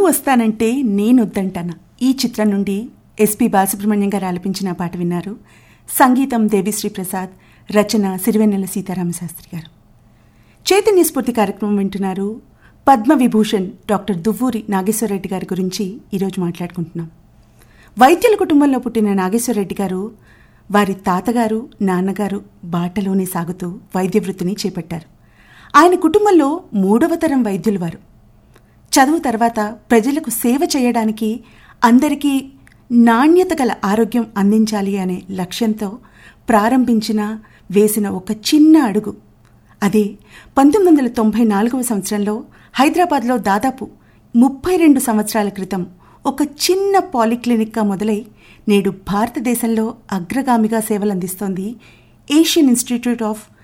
వస్తానంటే నేనొద్దంటానా ఈ చిత్రం నుండి ఎస్పి బాలసుబ్రహ్మణ్యం గారు ఆలపించిన పాట విన్నారు సంగీతం దేవిశ్రీ ప్రసాద్ రచన సిరివెన్నెల సీతారామ శాస్త్రి గారు చైతన్య స్ఫూర్తి కార్యక్రమం వింటున్నారు పద్మ విభూషణ్ డాక్టర్ దువ్వూరి నాగేశ్వరరెడ్డి గారి గురించి ఈరోజు మాట్లాడుకుంటున్నాం వైద్యుల కుటుంబంలో పుట్టిన నాగేశ్వరరెడ్డి గారు వారి తాతగారు నాన్నగారు బాటలోనే సాగుతూ వైద్య వృత్తిని చేపట్టారు ఆయన కుటుంబంలో మూడవ తరం వైద్యులు వారు చదువు తర్వాత ప్రజలకు సేవ చేయడానికి అందరికీ నాణ్యత గల ఆరోగ్యం అందించాలి అనే లక్ష్యంతో ప్రారంభించిన వేసిన ఒక చిన్న అడుగు అదే పంతొమ్మిది వందల తొంభై నాలుగవ సంవత్సరంలో హైదరాబాద్లో దాదాపు ముప్పై రెండు సంవత్సరాల క్రితం ఒక చిన్న పాలిక్లినిక్గా మొదలై నేడు భారతదేశంలో అగ్రగామిగా సేవలందిస్తోంది ఏషియన్ ఇన్స్టిట్యూట్ ఆఫ్